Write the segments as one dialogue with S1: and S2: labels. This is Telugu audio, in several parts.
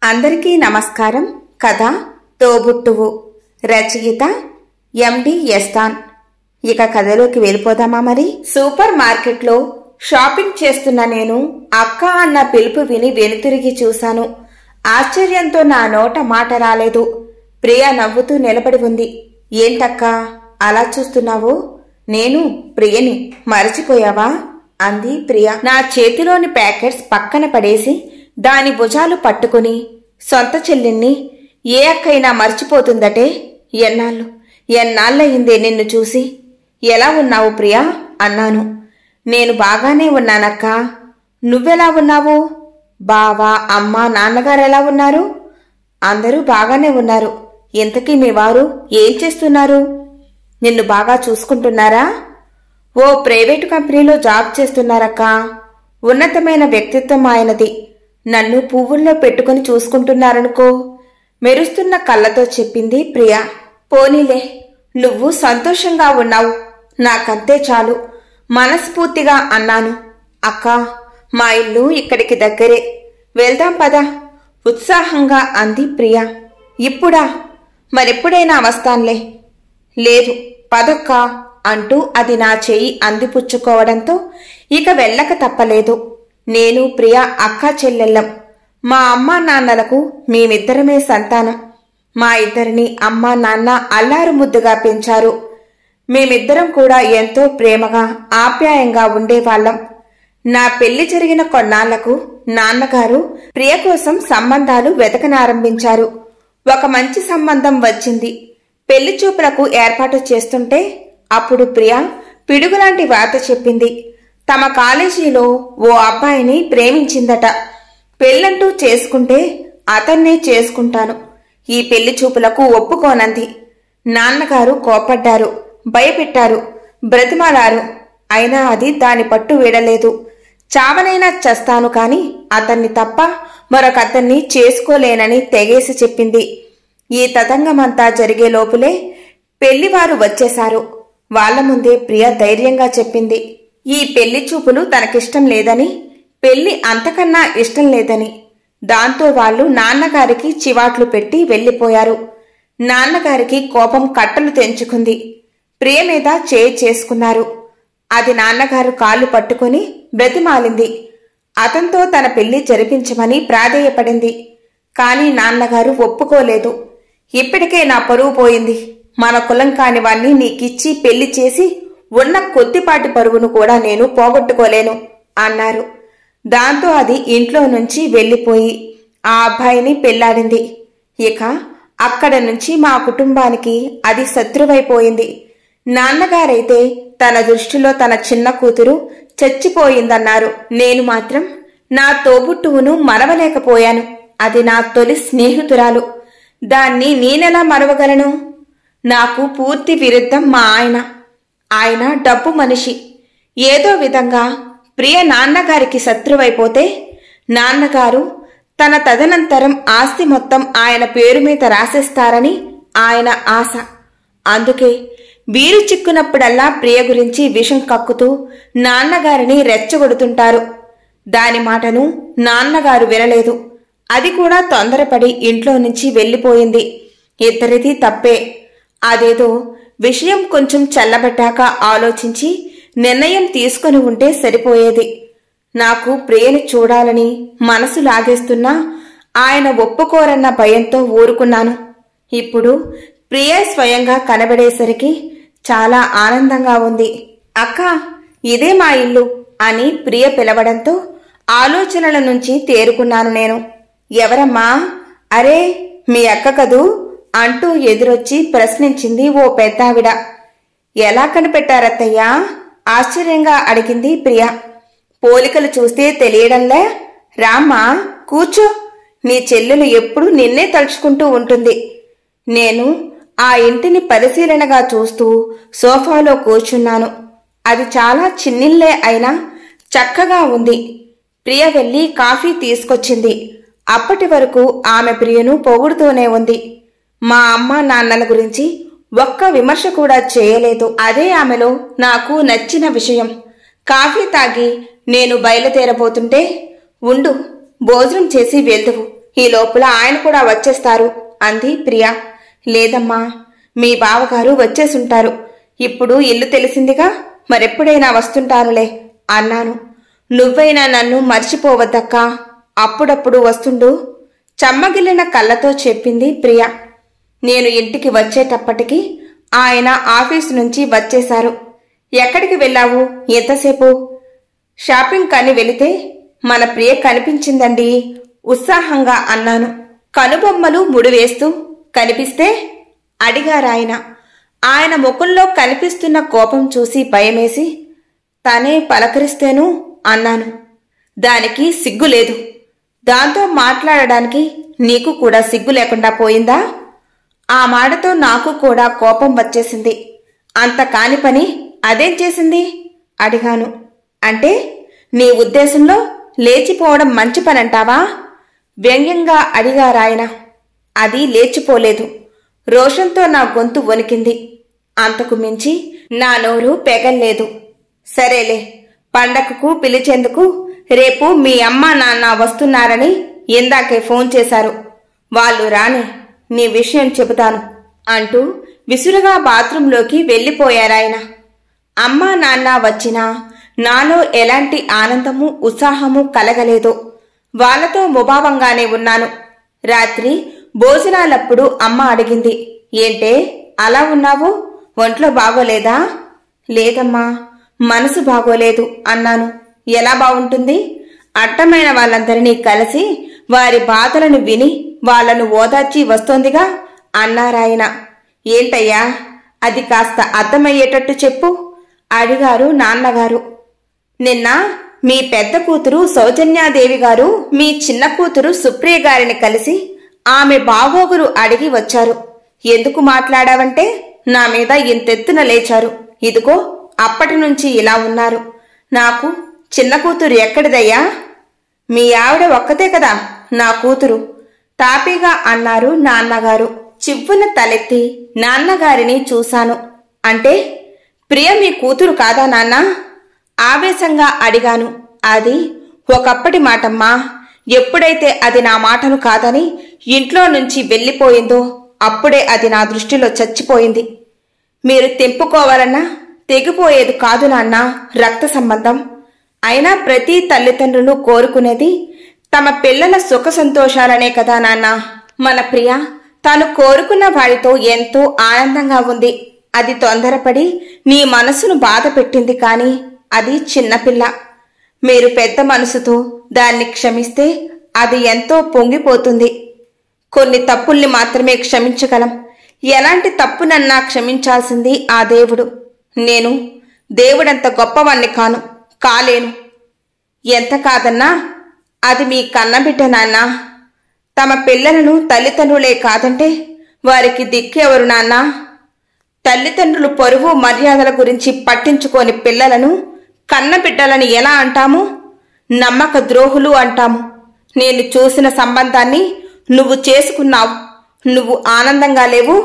S1: అందరికీ నమస్కారం కథ తోబుట్టువు రచయిత ఎండి ఎస్తాన్ ఇక కథలోకి వెళ్ళిపోదామా మరి సూపర్ మార్కెట్లో షాపింగ్ చేస్తున్న నేను అక్క అన్న పిలుపు విని వెనుతిరిగి చూశాను ఆశ్చర్యంతో నా నోట మాట రాలేదు ప్రియ నవ్వుతూ నిలబడి ఉంది ఏంటక్కా అలా చూస్తున్నావు నేను ప్రియని మరచిపోయావా అంది ప్రియ నా చేతిలోని ప్యాకెట్స్ పక్కన పడేసి దాని భుజాలు పట్టుకుని సొంత చెల్లిని ఏ అక్కైనా మర్చిపోతుందటే ఎన్నాళ్ళు ఎన్నాళ్ళయిందే నిన్ను చూసి ఎలా ఉన్నావు ప్రియా అన్నాను నేను బాగానే ఉన్నానక్కా నువ్వెలా ఉన్నావు బావా అమ్మ నాన్నగారు ఎలా ఉన్నారు అందరూ బాగానే ఉన్నారు ఇంతకీ మీ వారు ఏం చేస్తున్నారు నిన్ను బాగా చూసుకుంటున్నారా ఓ ప్రైవేటు కంపెనీలో జాబ్ చేస్తున్నారక్కా ఉన్నతమైన వ్యక్తిత్వం ఆయనది నన్ను పువ్వుల్లో పెట్టుకుని చూసుకుంటున్నారనుకో మెరుస్తున్న కళ్ళతో చెప్పింది ప్రియా పోనీలే నువ్వు సంతోషంగా ఉన్నావు నాకంతే చాలు మనస్ఫూర్తిగా అన్నాను అక్కా మా ఇల్లు ఇక్కడికి దగ్గరే వెళ్దాం పదా ఉత్సాహంగా అంది ప్రియా ఇప్పుడా మరెప్పుడైనా వస్తాన్లే లేదు పదక్కా అంటూ అది నా చెయ్యి అందిపుచ్చుకోవడంతో ఇక వెళ్ళక తప్పలేదు నేను ప్రియ అక్క చెల్లెళ్ళం మా అమ్మా నాన్నలకు మేమిద్దరమే సంతానం మా ఇద్దరిని అమ్మా నాన్న అల్లారు ముద్దుగా పెంచారు మేమిద్దరం కూడా ఎంతో ప్రేమగా ఆప్యాయంగా ఉండేవాళ్ళం నా పెళ్లి జరిగిన కొన్నాళ్లకు నాన్నగారు ప్రియ కోసం సంబంధాలు వెతకనారంభించారు ఒక మంచి సంబంధం వచ్చింది పెళ్లి చూపులకు ఏర్పాటు చేస్తుంటే అప్పుడు ప్రియ పిడుగులాంటి వార్త చెప్పింది తమ కాలేజీలో ఓ అబ్బాయిని ప్రేమించిందట పెళ్ళంటూ చేసుకుంటే అతన్నే చేసుకుంటాను ఈ పెళ్లి చూపులకు ఒప్పుకోనంది నాన్నగారు కోపడ్డారు భయపెట్టారు బ్రతిమాలారు అయినా అది దాని పట్టు వీడలేదు చావనైనా చస్తాను కాని అతన్ని తప్ప మరొక అతన్ని చేసుకోలేనని తెగేసి చెప్పింది ఈ తతంగమంతా జరిగే లోపులే పెళ్లివారు వచ్చేశారు వాళ్ల ముందే ప్రియ ధైర్యంగా చెప్పింది ఈ పెళ్లి చూపులు తనకిష్టం లేదని పెళ్లి అంతకన్నా ఇష్టం లేదని దాంతో వాళ్ళు నాన్నగారికి చివాట్లు పెట్టి వెళ్లిపోయారు నాన్నగారికి కోపం కట్టలు తెంచుకుంది ప్రియ మీద చేయి చేసుకున్నారు అది నాన్నగారు కాళ్ళు పట్టుకుని బ్రతిమాలింది అతనితో తన పెళ్లి జరిపించమని ప్రాధేయపడింది కాని నాన్నగారు ఒప్పుకోలేదు ఇప్పటికే నా పరువు పోయింది మన కులం కాని వాణ్ణి నీకిచ్చి పెళ్లి చేసి ఉన్న కొద్దిపాటి పరువును కూడా నేను పోగొట్టుకోలేను అన్నారు దాంతో అది ఇంట్లో నుంచి వెళ్లిపోయి ఆ అబ్బాయిని పెళ్లాడింది ఇక అక్కడ నుంచి మా కుటుంబానికి అది శత్రువైపోయింది నాన్నగారైతే తన దృష్టిలో తన చిన్న కూతురు చచ్చిపోయిందన్నారు నేను మాత్రం నా తోబుట్టువును మరవలేకపోయాను అది నా తొలి స్నేహితురాలు దాన్ని నేనెలా మరవగలను నాకు పూర్తి విరుద్ధం మా ఆయన ఆయన డబ్బు మనిషి ఏదో విధంగా ప్రియ నాన్నగారికి శత్రువైపోతే నాన్నగారు తన తదనంతరం ఆస్తి మొత్తం ఆయన పేరు మీద రాసేస్తారని ఆయన ఆశ అందుకే వీరు చిక్కునప్పుడల్లా ప్రియ గురించి విషం కక్కుతూ నాన్నగారిని రెచ్చగొడుతుంటారు దాని మాటను నాన్నగారు వినలేదు అది కూడా తొందరపడి ఇంట్లో నుంచి వెళ్ళిపోయింది ఇద్దరిది తప్పే అదేదో విషయం కొంచెం చల్లబడ్డాక ఆలోచించి నిర్ణయం తీసుకుని ఉంటే సరిపోయేది నాకు ప్రియను చూడాలని మనసు లాగేస్తున్నా ఆయన ఒప్పుకోరన్న భయంతో ఊరుకున్నాను ఇప్పుడు ప్రియ స్వయంగా కనబడేసరికి చాలా ఆనందంగా ఉంది అక్క ఇదే మా ఇల్లు అని ప్రియ పిలవడంతో ఆలోచనల నుంచి తేరుకున్నాను నేను ఎవరమ్మా అరే మీ అక్క కదూ అంటూ ఎదురొచ్చి ప్రశ్నించింది ఓ పెద్దావిడ ఎలా కనిపెట్టారత్తయ్యా ఆశ్చర్యంగా అడిగింది ప్రియ పోలికలు చూస్తే తెలియడంలే రామ్మా కూర్చో నీ చెల్లెలు ఎప్పుడు నిన్నే తలుచుకుంటూ ఉంటుంది నేను ఆ ఇంటిని పరిశీలనగా చూస్తూ సోఫాలో కూర్చున్నాను అది చాలా చిన్నిల్లే అయినా చక్కగా ఉంది ప్రియ వెళ్ళి కాఫీ తీసుకొచ్చింది అప్పటి వరకు ఆమె ప్రియను పొగుడుతూనే ఉంది మా అమ్మ నాన్నల గురించి ఒక్క విమర్శ కూడా చేయలేదు అదే ఆమెలో నాకు నచ్చిన విషయం కాఫీ తాగి నేను బయలుదేరబోతుంటే ఉండు భోజనం చేసి వెళ్దువు ఈ లోపల ఆయన కూడా వచ్చేస్తారు అంది ప్రియా లేదమ్మా మీ బావగారు వచ్చేసుంటారు ఇప్పుడు ఇల్లు తెలిసిందిగా మరెప్పుడైనా వస్తుంటారులే అన్నాను నువ్వైనా నన్ను మర్చిపోవద్దక్కా అప్పుడప్పుడు వస్తుండు చమ్మగిల్లిన కళ్ళతో చెప్పింది ప్రియా నేను ఇంటికి వచ్చేటప్పటికి ఆయన ఆఫీసు నుంచి వచ్చేశారు ఎక్కడికి వెళ్ళావు ఎంతసేపు షాపింగ్ కని వెళితే మన ప్రియ కనిపించిందండి ఉత్సాహంగా అన్నాను కనుబొమ్మలు ముడివేస్తూ కనిపిస్తే అడిగారాయన ఆయన ముఖంలో కనిపిస్తున్న కోపం చూసి భయమేసి తనే పలకరిస్తేను అన్నాను దానికి సిగ్గు లేదు దాంతో మాట్లాడడానికి నీకు కూడా సిగ్గు లేకుండా పోయిందా ఆ మాటతో నాకు కూడా కోపం వచ్చేసింది అంత కాని పని అదేం చేసింది అడిగాను అంటే నీ ఉద్దేశంలో లేచిపోవడం మంచి పనంటావా వ్యంగ్యంగా అడిగారాయన అది లేచిపోలేదు రోషంతో నా గొంతు వణికింది అంతకు మించి నా నోరు పెగల్లేదు సరేలే పండగకు పిలిచేందుకు రేపు మీ అమ్మ నాన్న వస్తున్నారని ఇందాకే ఫోన్ చేశారు వాళ్ళు రాని నీ విషయం చెబుతాను అంటూ విసురుగా బాత్రూంలోకి వెళ్ళిపోయారాయన అమ్మా నాన్న వచ్చినా నాలో ఎలాంటి ఆనందము ఉత్సాహము కలగలేదు వాళ్ళతో ముభావంగానే ఉన్నాను రాత్రి భోజనాలప్పుడు అమ్మ అడిగింది ఏంటే అలా ఉన్నావు ఒంట్లో బాగోలేదా లేదమ్మా మనసు బాగోలేదు అన్నాను ఎలా బాగుంటుంది అట్టమైన వాళ్ళందరినీ కలిసి వారి బాధలను విని వాళ్ళను ఓదార్చి వస్తోందిగా అన్నారాయన ఏంటయ్యా అది కాస్త అర్థమయ్యేటట్టు చెప్పు అడిగారు నాన్నగారు నిన్న మీ పెద్ద కూతురు సౌజన్యాదేవి గారు మీ చిన్న కూతురు సుప్రియ గారిని కలిసి ఆమె బాగోగులు అడిగి వచ్చారు ఎందుకు మాట్లాడావంటే నా మీద ఇంతెత్తున లేచారు ఇదిగో అప్పటి నుంచి ఇలా ఉన్నారు నాకు చిన్న కూతురు ఎక్కడిదయ్యా మీ ఆవిడ ఒక్కతే కదా నా కూతురు తాపీగా అన్నారు నాన్నగారు చివ్వున తలెత్తి నాన్నగారిని చూశాను అంటే ప్రియ మీ కూతురు కాదా నాన్నా ఆవేశంగా అడిగాను అది ఒకప్పటి మాటమ్మా ఎప్పుడైతే అది నా మాటను కాదని ఇంట్లో నుంచి వెళ్ళిపోయిందో అప్పుడే అది నా దృష్టిలో చచ్చిపోయింది మీరు తెంపుకోవాలన్నా తెగిపోయేది కాదు నాన్న రక్త సంబంధం అయినా ప్రతి తల్లిదండ్రులు కోరుకునేది తమ పిల్లల సుఖ సంతోషాలనే కదా నాన్న మన ప్రియ తాను కోరుకున్న వాడితో ఎంతో ఆనందంగా ఉంది అది తొందరపడి నీ మనసును బాధ పెట్టింది కాని అది చిన్నపిల్ల మీరు పెద్ద మనసుతో దాన్ని క్షమిస్తే అది ఎంతో పొంగిపోతుంది కొన్ని తప్పుల్ని మాత్రమే క్షమించగలం ఎలాంటి తప్పునన్నా క్షమించాల్సింది ఆ దేవుడు నేను దేవుడంత గొప్పవాణ్ణి కాను కాలేను ఎంత కాదన్నా అది మీ కన్నబిడ్డ నాన్న తమ పిల్లలను తల్లిదండ్రులే కాదంటే వారికి దిక్కెవరు నాన్నా తల్లిదండ్రులు పరువు మర్యాదల గురించి పట్టించుకోని పిల్లలను కన్నబిడ్డలని ఎలా అంటాము నమ్మక ద్రోహులు అంటాము నేను చూసిన సంబంధాన్ని నువ్వు చేసుకున్నావు నువ్వు ఆనందంగా లేవు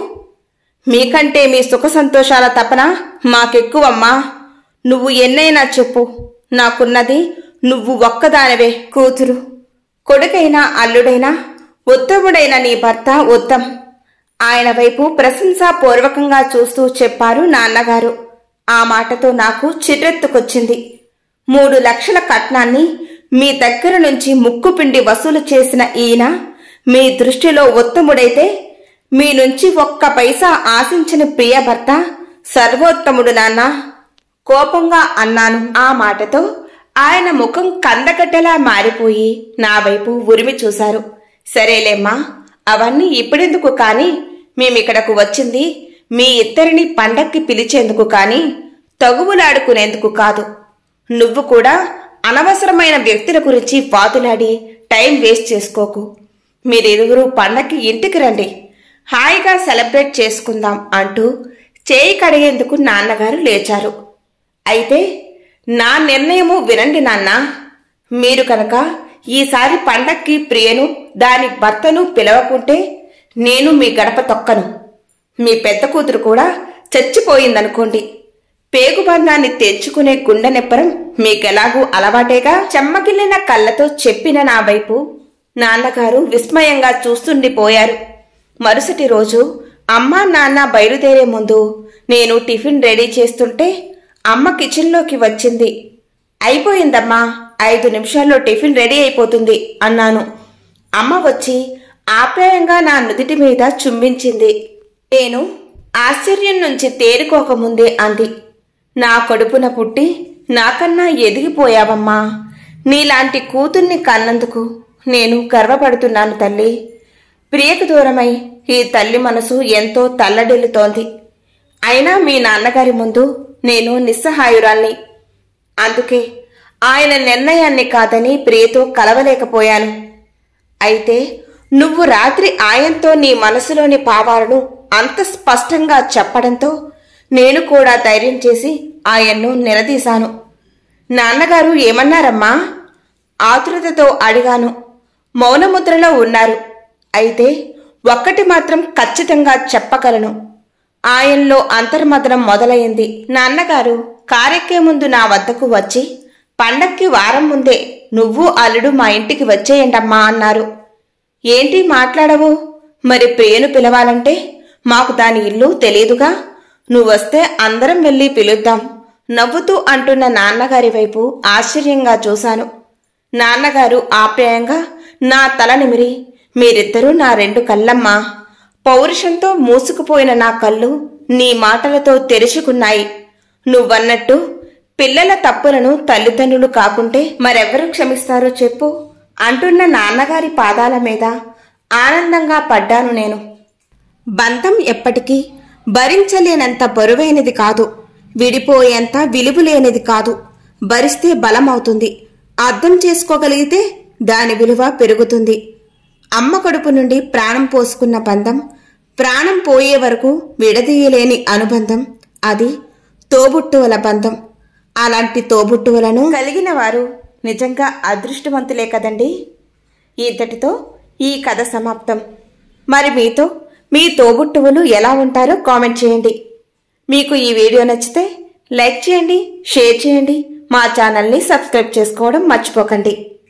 S1: మీకంటే మీ సుఖ సంతోషాల తపన మాకెక్కువమ్మా నువ్వు ఎన్నైనా చెప్పు నాకున్నది నువ్వు ఒక్కదానివే కూతురు కొడుకైనా అల్లుడైనా ఉత్తముడైన నీ భర్త ఉత్తమ్ ఆయన వైపు ప్రశంసాపూర్వకంగా చూస్తూ చెప్పారు నాన్నగారు ఆ మాటతో నాకు చిర్రెత్తుకొచ్చింది మూడు లక్షల కట్నాన్ని మీ దగ్గర నుంచి ముక్కుపిండి వసూలు చేసిన ఈయన మీ దృష్టిలో ఉత్తముడైతే మీ నుంచి ఒక్క పైసా ఆశించిన ప్రియ భర్త సర్వోత్తముడు నాన్న కోపంగా అన్నాను ఆ మాటతో ఆయన ముఖం కందగడ్డలా మారిపోయి నా వైపు ఉరిమి చూశారు సరేలేమ్మా అవన్నీ ఇప్పుడెందుకు కాని మేమిక్కడకు వచ్చింది మీ ఇద్దరిని పండక్కి పిలిచేందుకు కాని తగువులాడుకునేందుకు కాదు నువ్వు కూడా అనవసరమైన వ్యక్తుల గురించి వాదులాడి టైం వేస్ట్ చేసుకోకు మీరిరువురు పండక్కి ఇంటికి రండి హాయిగా సెలబ్రేట్ చేసుకుందాం అంటూ చేయి కడిగేందుకు నాన్నగారు లేచారు అయితే నా నిర్ణయము వినండి నాన్న మీరు కనుక ఈసారి పండక్కి ప్రియను దాని భర్తను పిలవకుంటే నేను మీ గడప తొక్కను మీ పెద్ద కూతురు కూడా చచ్చిపోయిందనుకోండి పేగుబంధాన్ని తెచ్చుకునే గుండె నెప్పరం మీకెలాగూ అలవాటేగా చెమ్మగిల్లిన కళ్ళతో చెప్పిన నా వైపు నాన్నగారు విస్మయంగా చూస్తుండిపోయారు మరుసటి రోజు అమ్మ నాన్న బయలుదేరే ముందు నేను టిఫిన్ రెడీ చేస్తుంటే అమ్మ కిచెన్లోకి వచ్చింది అయిపోయిందమ్మా ఐదు నిమిషాల్లో టిఫిన్ రెడీ అయిపోతుంది అన్నాను అమ్మ వచ్చి ఆప్యాయంగా నా నుదిటి మీద చుంబించింది నేను ఆశ్చర్యం నుంచి తేరుకోకముందే అంది నా కడుపున పుట్టి నాకన్నా ఎదిగిపోయావమ్మా నీలాంటి కూతుర్ని కన్నందుకు నేను గర్వపడుతున్నాను తల్లి ప్రియకు దూరమై ఈ తల్లి మనసు ఎంతో తల్లడిల్లుతోంది అయినా మీ నాన్నగారి ముందు నేను నిస్సహాయురాల్ని అందుకే ఆయన నిర్ణయాన్ని కాదని ప్రియతో కలవలేకపోయాను అయితే నువ్వు రాత్రి ఆయనతో నీ మనసులోని భావాలను అంత స్పష్టంగా చెప్పడంతో నేను కూడా ధైర్యం చేసి ఆయన్ను నిలదీశాను నాన్నగారు ఏమన్నారమ్మా ఆతురతతో అడిగాను మౌనముద్రలో ఉన్నారు అయితే ఒక్కటి మాత్రం ఖచ్చితంగా చెప్పగలను ఆయనలో అంతర్మదనం మొదలైంది నాన్నగారు కారెక్కే ముందు నా వద్దకు వచ్చి పండక్కి వారం ముందే నువ్వు అల్లుడు మా ఇంటికి వచ్చేయండమ్మా అన్నారు ఏంటి మాట్లాడవు మరి ప్రియను పిలవాలంటే మాకు దాని ఇల్లు తెలియదుగా నువ్వొస్తే అందరం వెళ్ళి పిలుద్దాం నవ్వుతూ అంటున్న నాన్నగారి వైపు ఆశ్చర్యంగా చూశాను నాన్నగారు ఆప్యాయంగా నా తల నిమిరి మీరిద్దరూ నా రెండు కళ్ళమ్మా పౌరుషంతో మూసుకుపోయిన నా కళ్ళు నీ మాటలతో తెరుచుకున్నాయి నువ్వన్నట్టు పిల్లల తప్పులను తల్లిదండ్రులు కాకుంటే మరెవరు క్షమిస్తారో చెప్పు అంటున్న నాన్నగారి పాదాల మీద ఆనందంగా పడ్డాను నేను బంధం ఎప్పటికీ భరించలేనంత బరువైనది కాదు విడిపోయేంత విలువలేనిది కాదు భరిస్తే బలమవుతుంది అర్థం చేసుకోగలిగితే దాని విలువ పెరుగుతుంది అమ్మ కడుపు నుండి ప్రాణం పోసుకున్న బంధం ప్రాణం పోయే వరకు విడదీయలేని అనుబంధం అది తోబుట్టువుల బంధం అలాంటి తోబుట్టువులను కలిగిన వారు నిజంగా అదృష్టవంతులే కదండి ఇంతటితో ఈ కథ సమాప్తం మరి మీతో మీ తోబుట్టువులు ఎలా ఉంటారో కామెంట్ చేయండి మీకు ఈ వీడియో నచ్చితే లైక్ చేయండి షేర్ చేయండి మా ఛానల్ని సబ్స్క్రైబ్ చేసుకోవడం మర్చిపోకండి